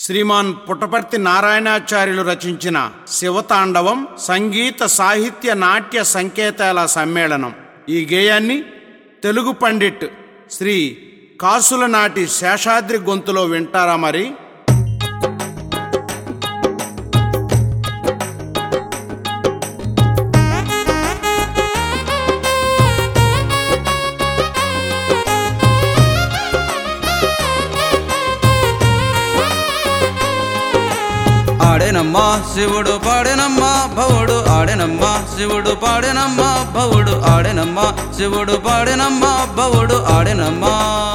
శ్రీమాన్ పుట్టపర్తి నారాయణాచార్యులు రచించిన శివతాండవం సంగీత సాహిత్య నాట్య సంకేతాల సమ్మేళనం ఈ గేయాన్ని తెలుగు పండిట్ శ్రీ కాసుల నాటి శేషాద్రి గొంతులో వింటారా మరి ఆడేనమ్మా శివుడు పాడేనమ్మా భవుడు ఆడేనమ్మా శివుడు పాడేనమ్మా భవుడు ఆడేనమ్మా శివుడు పాడేనమ్మా భవుడు ఆడేనమ్మా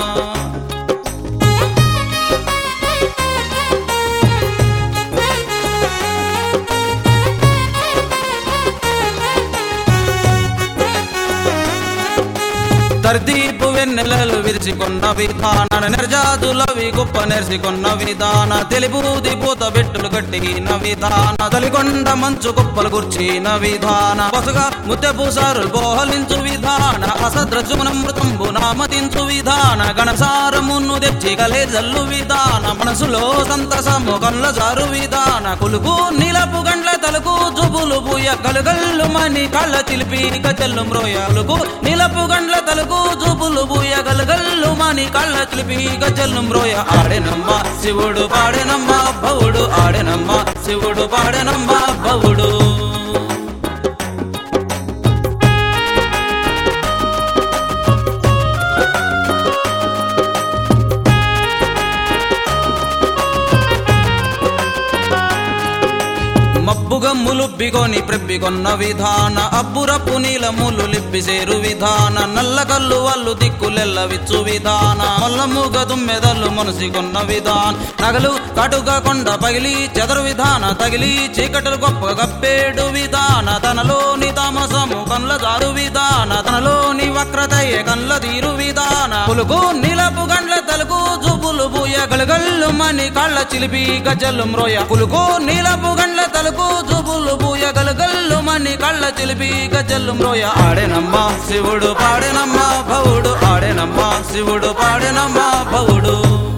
తర్దీపు వెన్నెలలు విరిచికొన్న విధాన నిర్జాతులవి గొప్ప నెరిసికొన్న విధాన తెలుబూది పూత బెట్టులు కట్టిన విధాన తలికొండ మంచు గొప్పలు గుర్చిన విధాన పసుగా ముత్తెపూసారు బోహలించు విధాన అసద్రజుమనమృతంబు నామతించు విధాన గణసారమును తెచ్చి కలే జల్లు విధాన మనసులో సంతసము కళ్ళ జారు విధాన కులుకు నిలపు గండ్ల తలుకు జుబులు బుయ్య కలుగల్లు మని కళ్ళ తిలిపి గజల్లు మ్రోయాలుకు నిలపు గండ్ల తలుకు జుబులు బుయ్య గలుగల్లు మని కళ్ళ తిలిపి గజల్లు మ్రోయ ఆడెనమ్మా శివుడు పాడెనమ్మా భవుడు ఆడెనమ్మా శివుడు పాడెనమ్మా భవుడు మబ్బుగమ్ములు బిగొని ప్రెబ్బికొన్న విధాన అబ్బురప్పు నీలములు లిప్పిసేరు విధాన నల్ల కల్లు వాళ్ళు దిక్కులెల్ల విచ్చు విధాన మల్లముగ దుమ్మెదల్లు మనసికొన్న విధాన నగలు కటుగా కొండ పగిలి చెదరు విధాన తగిలి చీకటలు గొప్ప గప్పేడు విధాన తనలోని తామసము కన్ల జారు విధాన తనలోని వక్రతయ్య కన్ల తీరు విధాన పులుకు నిలపు గండ్ల తలుకు జుబులు బూయ గలుగల్లు మని కళ్ళ చిలిపి గజల్లు మ్రోయ పులుకు నీలపు గండ్ల తలుకు జుబులు బూయ గలుగల్లు మని కళ్ళ చిలిపి గజల్లు మ్రోయ ఆడేనమ్మా శివుడు పాడేనమ్మా భవుడు ఆడేనమ్మా శివుడు పాడేనమ్మా భవుడు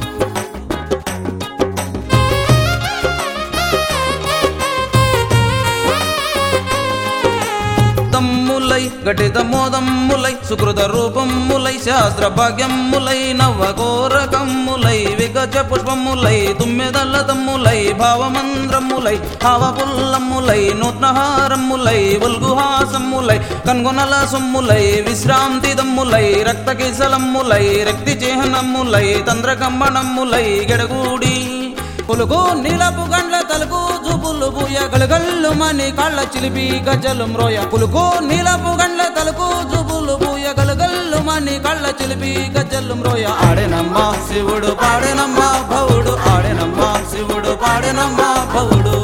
దమ్ములై ఘటిత మోదమ్ములై సుకృత రూపమ్ములై శాస్త్ర భాగ్యమ్ములై నవకోరకమ్ములై విగజ పుష్పములై తుమ్మెదల్ల తమ్ములై భావమంద్రములై హావపుల్లమ్ములై నూత్నహారమ్ములై ఉల్గుహాసమ్ములై కన్గొనల సొమ్ములై విశ్రాంతి దమ్ములై రక్త కిసలమ్ములై రక్తి చిహ్నమ్ములై తంద్రకంబణమ్ములై గెడగూడి పులుగు నీలపు గండ్ల తలుగు జుబులు బుయ్య గలుగల్లు మని కళ్ళ చిలిపి గజ్జలు మ్రోయ పులుగు నీలపు గండ్ల తలుగు జుబులు బుయ్య గలుగల్లు మని కళ్ళ చిలిపి గజ్జలు మ్రోయ ఆడేనమ్మా శివుడు పాడేనమ్మా భవుడు ఆడేనమ్మా శివుడు పాడేనమ్మా భవుడు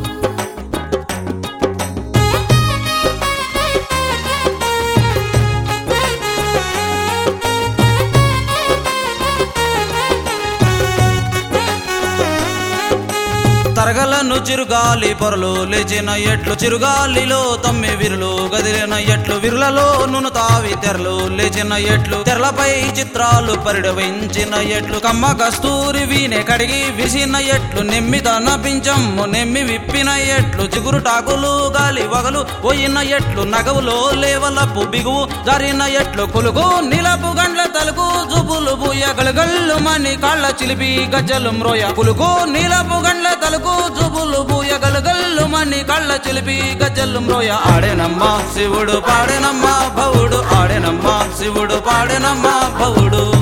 తరగలను చిరుగాలి పొరలు లేచిన ఎట్లు చిరుగాలిలో తమ్మి విరులు గదిలిన ఎట్లు విరులలో నును తావి తెరలు లేచిన ఎట్లు తెరలపై చిత్రాలు పరిడవించిన ఎట్లు కమ్మ కస్తూరి వీనే కడిగి విసిన ఎట్లు నెమ్మి తన పించమ్ము నెమ్మి విప్పిన ఎట్లు చిగురు టాకులు గాలి వగలు పోయిన ఎట్లు నగవులో లేవలపు బిగువు జరిన ఎట్లు కొలుగు నిలపు గండ్ల తలుగు జుబులు బుయ్య గలుగల్లు మని కాళ్ళ చిలిపి గజ్జలు మ్రోయ పులుగు నీలపు గండ్ల తలుగు జుబులు బూయ గలుగల్లు మని కళ్ళ చిలిపి గజ్జలు మ్రోయ ఆడేనమ్మా శివుడు పాడేనమ్మా భవుడు ఆడేనమ్మా శివుడు పాడేనమ్మా భవుడు